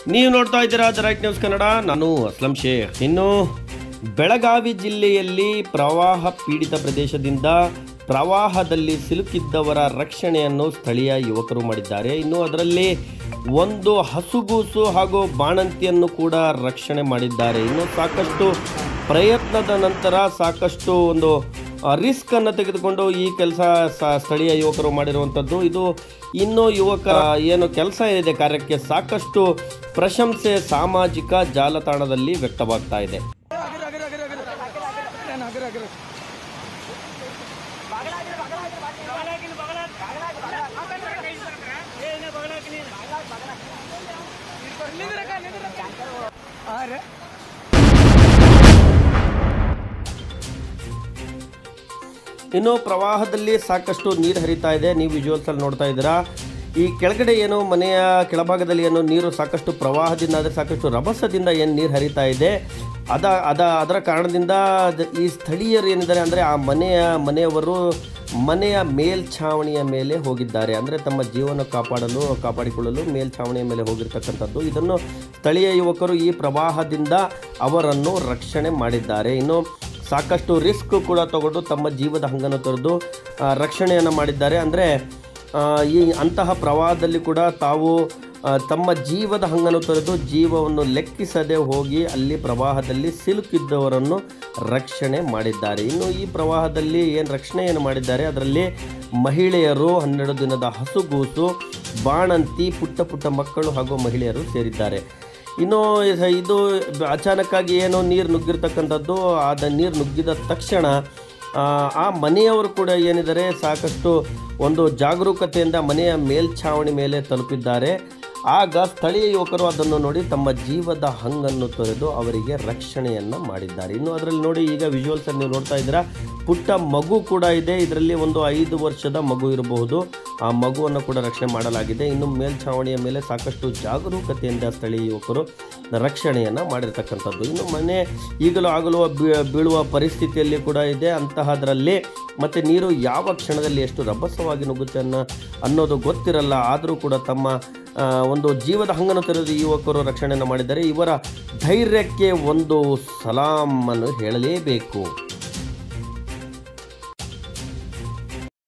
ನೀವು ನೋಡ್ತಾ ಇದ್ದೀರಾ ದ ರೈಟ್ ನ್ಯೂಸ್ ಕನ್ನಡ ನಾನು ಅಸ್ಲಂ ಶೇಖ್ ಇನ್ನು ಬೆಳಗಾವಿ ಜಿಲ್ಲೆಯಲ್ಲಿ ಪ್ರವಾಹ ಪೀಡಿತ ಪ್ರದೇಶದಿಂದ ಪ್ರವಾಹದಲ್ಲಿ ಸಿಲುಕಿದ್ದವರ ರಕ್ಷಣೆಯನ್ನು ಸ್ಥಳೀಯ ಯುವಕರು ಮಾಡಿದ್ದಾರೆ ಇನ್ನು ಅದರಲ್ಲಿ ಒಂದು ಹಸುಗೂಸು ಹಾಗೂ ಬಾಣಂತಿಯನ್ನು ಕೂಡ ರಕ್ಷಣೆ ಮಾಡಿದ್ದಾರೆ ಇನ್ನು ಸಾಕಷ್ಟು ಪ್ರಯತ್ನದ ನಂತರ ಸಾಕಷ್ಟು ಒಂದು ರಿಸ್ಕ್ ಅನ್ನು ತೆಗೆದುಕೊಂಡು ಈ ಕೆಲಸ ಸ್ಥಳೀಯ ಯುವಕರು ಮಾಡಿರುವಂಥದ್ದು ಇದು ಇನ್ನು ಯುವಕರ ಏನು ಕೆಲಸ ಇದೆ ಕಾರ್ಯಕ್ಕೆ ಸಾಕಷ್ಟು ಪ್ರಶಂಸೆ ಸಾಮಾಜಿಕ ಜಾಲತಾಣದಲ್ಲಿ ವ್ಯಕ್ತವಾಗ್ತಾ ಇದೆ ಅರೆ ಇನ್ನು ಪ್ರವಾಹದಲ್ಲಿ ಸಾಕಷ್ಟು ನೀರು ಹರಿತಾ ಇದೆ ನೀವು ವಿಜುವಲ್ಸ್ ಅಲ್ಲಿ ನೋಡ್ತಾ ಇದ್ದೀರಾ ಈ ಕೆಳಗಡೆ ಏನು ಮನೆಯ ಕೆಳಭಾಗದಲ್ಲಿ ಏನು ನೀರು ಸಾಕಷ್ಟು ಪ್ರವಾಹದಿಂದ ಅಂದರೆ ಸಾಕಷ್ಟು ರಭಸದಿಂದ ಏನು ನೀರು ಹರಿತಾ ಇದೆ ಅದ ಅದ ಅದರ ಕಾರಣದಿಂದ ಅದ್- ಈ ಸ್ಥಳೀಯರು ಏನಿದ್ದಾರೆ ಅಂದರೆ ಆ ಮನೆಯ ಮನೆಯವರು ಮನೆಯ ಮೇಲ್ಛಾವಣಿಯ ಮೇಲೆ ಹೋಗಿದ್ದಾರೆ ಅಂದರೆ ತಮ್ಮ ಜೀವನ ಕಾಪಾಡಲು ಕಾಪಾಡಿಕೊಳ್ಳಲು ಮೇಲ್ಛಾವಣಿಯ ಮೇಲೆ ಹೋಗಿರ್ತಕ್ಕಂಥದ್ದು ಇದನ್ನು ಸ್ಥಳೀಯ ಯುವಕರು ಈ ಪ್ರವಾಹದಿಂದ ಅವರನ್ನು ರಕ್ಷಣೆ ಮಾಡಿದ್ದಾರೆ ಇನ್ನು ಸಾಕಷ್ಟು ರಿಸ್ಕ್ ಕೂಡ ತಗೊಂಡು ತಮ್ಮ ಜೀವದ ಹಂಗನ್ನು ತೊರೆದು ಆ, ರಕ್ಷಣೆಯನ್ನು ಮಾಡಿದ್ದಾರೆ ಅಂದರೆ ಈ ಅಂತಹ ಪ್ರವಾಹದಲ್ಲಿ ಕೂಡ ತಾವು ಆ, ತಮ್ಮ ಜೀವದ ಹಂಗನ್ನು ತೊರೆದು ಜೀವವನ್ನು ಲೆಕ್ಕಿಸದೆ ಹೋಗಿ ಅಲ್ಲಿ ಪ್ರವಾಹದಲ್ಲಿ ಸಿಲುಕಿದ್ದವರನ್ನು ರಕ್ಷಣೆ ಮಾಡಿದ್ದಾರೆ ಇನ್ನು ಈ ಪ್ರವಾಹದಲ್ಲಿ ಏನು ರಕ್ಷಣೆಯನ್ನು ಮಾಡಿದ್ದಾರೆ ಅದರಲ್ಲಿ ಮಹಿಳೆಯರು ಹನ್ನೆರಡು ದಿನದ ಹಸುಗೂಸು ಬಾಣಂತಿ ಪುಟ್ಟ ಪುಟ್ಟ ಮಕ್ಕಳು ಹಾಗೂ ಮಹಿಳೆಯರು ಸೇರಿದ್ದಾರೆ ಇನ್ನು ಇದ- ಇದು ಅಚಾನಕ್ಕಾಗಿ ಏನೋ ನೀರು ನುಗ್ಗಿರ್ತಕ್ಕಂಥದ್ದು ಆದ ನೀರು ನುಗ್ಗಿದ ತಕ್ಷಣ ಆ, ಆ ಮನೆಯವರು ಕೂಡ ಏನಿದ್ದಾರೆ ಸಾಕಷ್ಟು ಒಂದು ಜಾಗರೂಕತೆಯಿಂದ ಮನೆಯ ಮೇಲ್ಛಾವಣಿ ಮೇಲೆ ತಲುಪಿದ್ದಾರೆ ಆಗ ಸ್ಥಳೀಯ ಯುವಕರು ಅದನ್ನು ನೋಡಿ ತಮ್ಮ ಜೀವದ ಹಂಗನ್ನು ತೊರೆದು ಅವರಿಗೆ ರಕ್ಷಣೆಯನ್ನು ಮಾಡಿದ್ದಾರೆ ಇನ್ನು ಅದರಲ್ಲಿ ನೋಡಿ ಈಗ ವಿಜುವಲ್ಸ್ ನೀವು ನೋಡ್ತಾ ಇದ್ದೀರಾ ಪುಟ್ಟ ಮಗು ಕೂಡ ಇದೆ ಇದರಲ್ಲಿ ಒಂದು ಐದು ವರ್ಷದ ಮಗು ಇರಬಹುದು ಆ ಮಗುವನ್ನು ಕೂಡ ರಕ್ಷಣೆ ಮಾಡಲಾಗಿದೆ ಇನ್ನು ಮೇಲ್ಛಾವಣಿಯ ಮೇಲೆ ಸಾಕಷ್ಟು ಜಾಗರೂಕತೆಯಿಂದ ಸ್ಥಳೀಯ ಯುವಕರು ರಕ್ಷಣೆಯನ್ನು ಮಾಡಿರ್ತಕ್ಕಂಥದ್ದು ಇನ್ನು ಮನೆ ಈಗಲೂ ಆಗಲೂ ಬೀ- ಬೀಳುವ ಪರಿಸ್ಥಿತಿಯಲ್ಲಿ ಕೂಡ ಇದೆ ಅಂತಹದರಲ್ಲಿ ಮತ್ತು ನೀರು ಯಾವ ಕ್ಷಣದಲ್ಲಿ ಎಷ್ಟು ರಭಸವಾಗಿ ನುಗ್ಗುತ್ತೆ ಅನ್ನೋ ಅನ್ನೋದು ಗೊತ್ತಿರಲ್ಲ ಆದರೂ ಕೂಡ ತಮ್ಮ ಆ, ಒಂದು ಜೀವದ ಹಂಗನ್ನು ತೆರೆದು ಈ ಯುವಕರು ರಕ್ಷಣೆಯನ್ನು ಮಾಡಿದ್ದಾರೆ ಇವರ ಧೈರ್ಯಕ್ಕೆ ಒಂದು ಸಲಾಮನ್ನು ಹೇಳಲೇಬೇಕು